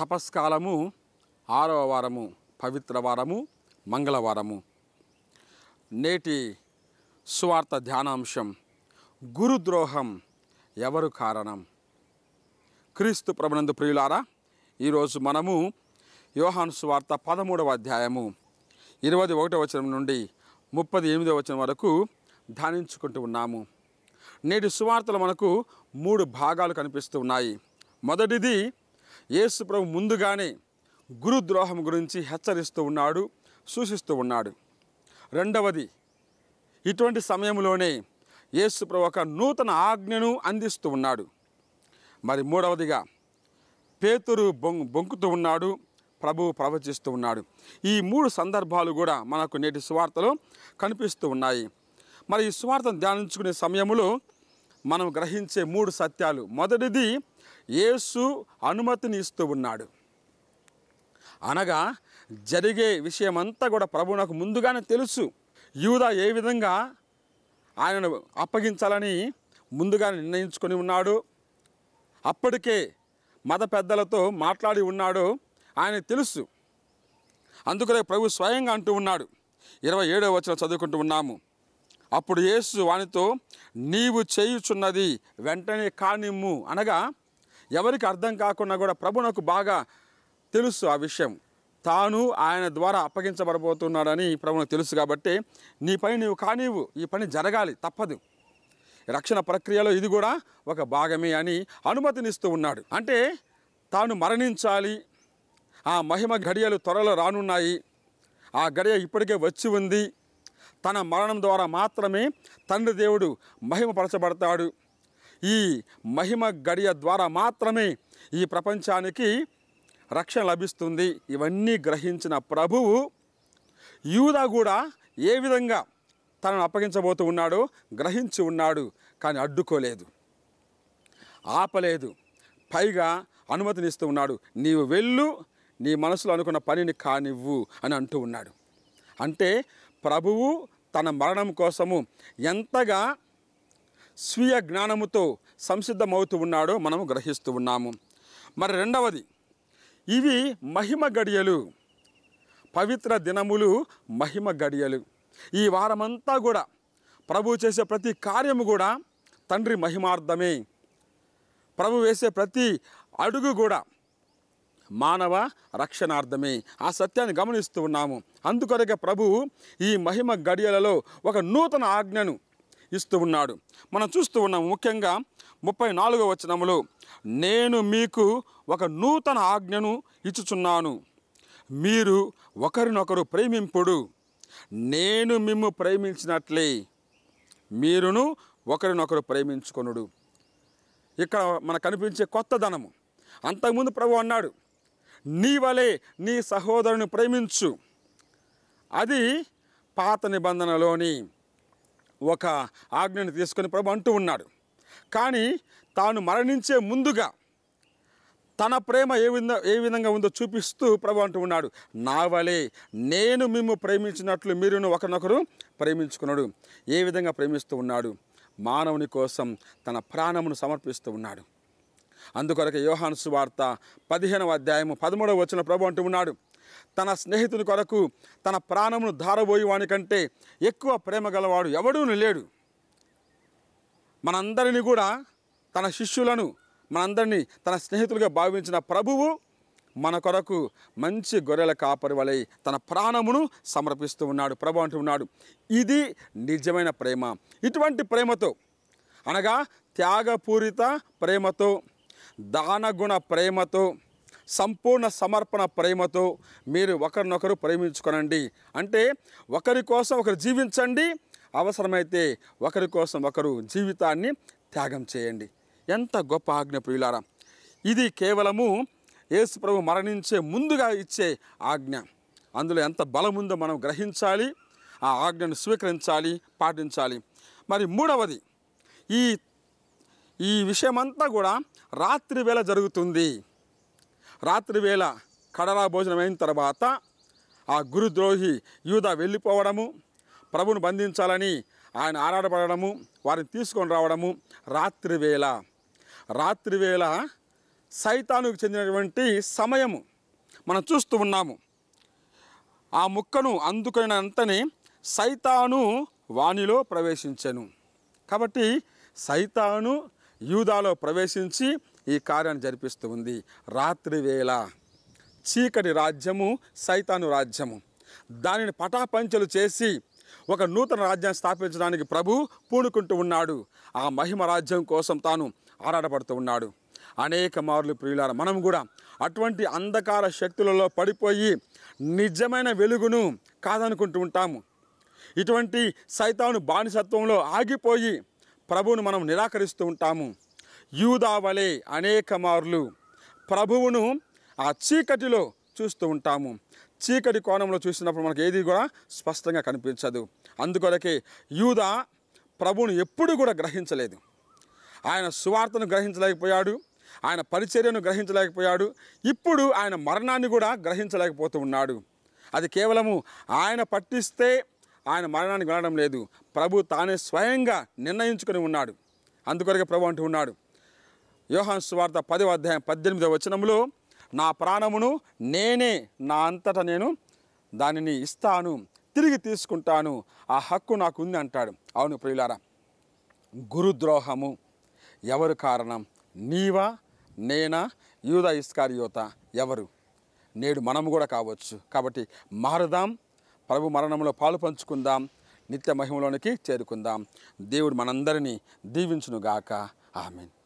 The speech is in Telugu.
తపస్కాలము ఆరవ వారము పవిత్ర వారము మంగళవారము నేటి సువార్త ధ్యానాంశం గురుద్రోహం ఎవరు కారణం క్రీస్తు ప్రభునందు ప్రియులారా ఈరోజు మనము యోహాను సువార్త పదమూడవ అధ్యాయము ఇరవై ఒకటో వచనం నుండి ముప్పది ఎనిమిదవ వచనం వరకు ధ్యానించుకుంటూ ఉన్నాము నేటి సువార్తలు మనకు మూడు భాగాలు కనిపిస్తూ ఉన్నాయి మొదటిది యేసు ప్రభు ముందుగానే గురుద్రోహం గురించి హెచ్చరిస్తూ ఉన్నాడు సూచిస్తూ ఉన్నాడు రెండవది ఇటువంటి సమయంలోనే యేసు ప్రభు ఒక నూతన ఆజ్ఞను అందిస్తూ ఉన్నాడు మరి మూడవదిగా పేతురు బొంగు బొంకుతూ ఉన్నాడు ప్రభువు ప్రవచిస్తూ ఉన్నాడు ఈ మూడు సందర్భాలు కూడా మనకు నేటి సువార్తలో కనిపిస్తూ ఉన్నాయి మరి ఈ సువార్తను ధ్యానించుకునే సమయంలో మనం గ్రహించే మూడు సత్యాలు మొదటిది యేసు అనుమతిని ఇస్తూ ఉన్నాడు అనగా జరిగే విషయమంతా కూడా ప్రభు నాకు ముందుగానే తెలుసు యూదా ఏ విధంగా ఆయనను అప్పగించాలని ముందుగానే నిర్ణయించుకొని ఉన్నాడు అప్పటికే మత పెద్దలతో మాట్లాడి ఉన్నాడో ఆయన తెలుసు అందుకనే ప్రభు స్వయంగా అంటూ ఉన్నాడు ఇరవై ఏడవ వచ్చిన చదువుకుంటూ ఉన్నాము అప్పుడు యేసు వానితో నీవు చేయుచున్నది వెంటనే కానిమ్ము అనగా ఎవరికి అర్థం కాకుండా కూడా ప్రభు నాకు బాగా తెలుసు ఆ విషయం తాను ఆయన ద్వారా అప్పగించబడబోతున్నాడని ప్రభువుకు తెలుసు కాబట్టి నీ పని నీవు కానివ్వు ఈ పని జరగాలి తప్పదు రక్షణ ప్రక్రియలో ఇది కూడా ఒక భాగమే అని అనుమతినిస్తూ ఉన్నాడు అంటే తాను మరణించాలి ఆ మహిమ గడియలు త్వరలో రానున్నాయి ఆ గడియ ఇప్పటికే వచ్చి ఉంది తన మరణం ద్వారా మాత్రమే తండ్రి దేవుడు మహిమపరచబడతాడు ఈ మహిమ గడియ ద్వారా మాత్రమే ఈ ప్రపంచానికి రక్షణ లభిస్తుంది ఇవన్నీ గ్రహించిన ప్రభువు యూదా కూడా ఏ విధంగా తనను అప్పగించబోతూ ఉన్నాడో గ్రహించి ఉన్నాడు కానీ అడ్డుకోలేదు ఆపలేదు పైగా అనుమతినిస్తూ ఉన్నాడు నీవు వెళ్ళు నీ మనసులో అనుకున్న పనిని కానివ్వు అని అంటూ ఉన్నాడు అంటే ప్రభువు తన మరణం కోసము ఎంతగా స్వీయ జ్ఞానముతో సంసిద్ధమవుతూ ఉన్నాడో మనము గ్రహిస్తూ ఉన్నాము మరి రెండవది ఇవి మహిమ గడియలు పవిత్ర దినములు మహిమ గడియలు ఈ వారమంతా కూడా ప్రభు చేసే ప్రతి కార్యము కూడా తండ్రి మహిమార్థమే ప్రభు వేసే ప్రతి అడుగు కూడా మానవ రక్షణార్థమే ఆ సత్యాన్ని గమనిస్తూ ఉన్నాము అందుకొరకే ప్రభువు ఈ మహిమ గడియలలో ఒక నూతన ఆజ్ఞను ఇస్తూ ఉన్నాడు మనం చూస్తూ ఉన్నాము ముఖ్యంగా ముప్పై నాలుగో వచనములో నేను మీకు ఒక నూతన ఆజ్ఞను ఇచ్చుచున్నాను మీరు ఒకరినొకరు ప్రేమింపుడు నేను మిమ్ము ప్రేమించినట్లే మీరును ఒకరినొకరు ప్రేమించుకొనుడు ఇక్కడ మనకు కనిపించే కొత్త ధనము అంతకుముందు ప్రభు అన్నాడు నీ వలె నీ సహోదరుని ప్రేమించు అది పాత నిబంధనలోని ఒక ఆజ్ఞను తీసుకొని ప్రభు అంటూ ఉన్నాడు కానీ తాను మరణించే ముందుగా తన ప్రేమ ఏ విధంగా ఏ విధంగా ఉందో చూపిస్తూ ప్రభు అంటూ ఉన్నాడు నా వలే నేను మిమ్ము ప్రేమించినట్లు మీరును ఒకరినొకరు ప్రేమించుకున్నాడు ఏ విధంగా ప్రేమిస్తూ ఉన్నాడు మానవుని కోసం తన ప్రాణమును సమర్పిస్తూ ఉన్నాడు అందుకొరకు యోహాను సువార్త పదిహేనవ అధ్యాయము పదమూడవ వచ్చిన ప్రభు అంటూ ఉన్నాడు తన స్నేహితుని కొరకు తన ప్రాణమును ధారబోయి వాని కంటే ఎక్కువ ప్రేమ గలవాడు ఎవడూ లేడు మనందరినీ కూడా తన శిష్యులను మనందరినీ తన స్నేహితులుగా భావించిన ప్రభువు మన కొరకు మంచి గొర్రెల కాపరి వలె తన ప్రాణమును సమర్పిస్తూ ఉన్నాడు ప్రభు అంటూ ఉన్నాడు ఇది నిజమైన ప్రేమ ఇటువంటి ప్రేమతో అనగా త్యాగపూరిత ప్రేమతో దానగుణ ప్రేమతో సంపూర్ణ సమర్పణ ప్రేమతో మీరు ఒకరినొకరు ప్రేమించుకోనండి అంటే ఒకరి కోసం ఒకరు జీవించండి అవసరమైతే ఒకరి కోసం ఒకరు జీవితాన్ని త్యాగం చేయండి ఎంత గొప్ప ఆజ్ఞ ప్రియులారా ఇది కేవలము యేసు ప్రభు మరణించే ముందుగా ఇచ్చే ఆజ్ఞ అందులో ఎంత బలం ఉందో మనం గ్రహించాలి ఆ ఆజ్ఞను స్వీకరించాలి పాటించాలి మరి మూడవది ఈ ఈ విషయమంతా కూడా రాత్రి వేళ జరుగుతుంది రాత్రి వేళ కడరా భోజనం అయిన తర్వాత ఆ గురుద్రోహి యూదా వెళ్ళిపోవడము ప్రభును బంధించాలని ఆయన ఆరాటపడము వారిని తీసుకొని రావడము రాత్రి వేళ రాత్రి వేళ సైతానుకు చెందినటువంటి సమయము మనం చూస్తూ ఉన్నాము ఆ ముక్కను అందుకున్నంతనే సైతాను వానిలో ప్రవేశించెను కాబట్టి సైతాను యూదాలో ప్రవేశించి ఈ కార్యాన్ని జరిపిస్తూ ఉంది రాత్రి వేళ చీకటి రాజ్యము సైతాను రాజ్యము దానిని పటాపంచలు చేసి ఒక నూతన రాజ్యాన్ని స్థాపించడానికి ప్రభు పూనుకుంటూ ఉన్నాడు ఆ మహిమ రాజ్యం కోసం తాను ఆరాటపడుతూ ఉన్నాడు అనేక మార్లు ప్రియులార మనం కూడా అటువంటి అంధకార శక్తులలో పడిపోయి నిజమైన వెలుగును కాదనుకుంటూ ఉంటాము ఇటువంటి సైతాను బానిసత్వంలో ఆగిపోయి ప్రభువును మనం నిరాకరిస్తూ ఉంటాము యూదా వలె అనేక మార్లు ప్రభువును ఆ చీకటిలో చూస్తూ ఉంటాము చీకటి కోణంలో చూసినప్పుడు మనకు ఏది కూడా స్పష్టంగా కనిపించదు అందుకొరకే యూదా ప్రభువును ఎప్పుడు కూడా గ్రహించలేదు ఆయన సువార్తను గ్రహించలేకపోయాడు ఆయన పరిచర్యను గ్రహించలేకపోయాడు ఇప్పుడు ఆయన మరణాన్ని కూడా గ్రహించలేకపోతూ ఉన్నాడు అది కేవలము ఆయన పట్టిస్తే ఆయన మరణాన్ని వినడం లేదు ప్రభు తానే స్వయంగా నిర్ణయించుకొని ఉన్నాడు అందుకొరకే ప్రభు అంటూ ఉన్నాడు యోహాన్ సువార్త పదవ అధ్యాయం పద్దెనిమిదవ వచనములో నా ప్రాణమును నేనే నా అంతటా నేను దానిని ఇస్తాను తిరిగి తీసుకుంటాను ఆ హక్కు నాకు ఉంది అంటాడు అవును ప్రియులారా గురుద్రోహము ఎవరు కారణం నీవా నేనా యూదా ఇస్కారియోత ఎవరు నేడు మనము కూడా కావచ్చు కాబట్టి మారుదాం ప్రభు మరణంలో పాలు పంచుకుందాం నిత్య మహిమలోనికి చేరుకుందాం దేవుడు మనందరినీ దీవించునుగాక ఆమెన్